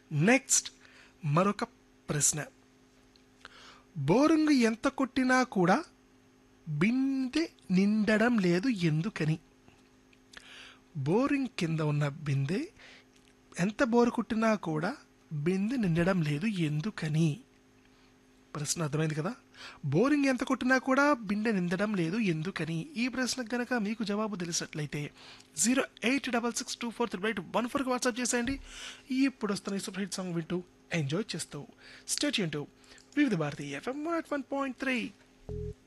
next మరొక ప్రశ్న boring ఎంత కొట్టినా కూడా బిందె నిండడం లేదు ఎందుకని బోరింగ్ కింద ఉన్న బిందె ఎంత బోరు కొట్టినా కూడా బిందె నిండడం లేదు ఎందుకని ప్రశ్న అర్థమైంది కదా బోరింగ్ ఎంత కొట్టినా కూడా బిందె నిండడం లేదు ఎందుకని ఈ ప్రశ్నకు గనక మీకు జవాబు తెలిసినట్లయితే zero eight double six two four three eight one ఫోర్కి వాట్సాప్ చేసేయండి ఇప్పుడు వస్తున్న ఈ సూపర్ హిట్ సాంగ్ వింటూ ఎంజాయ్ చేస్తూ state Vividh Bharati FM one point three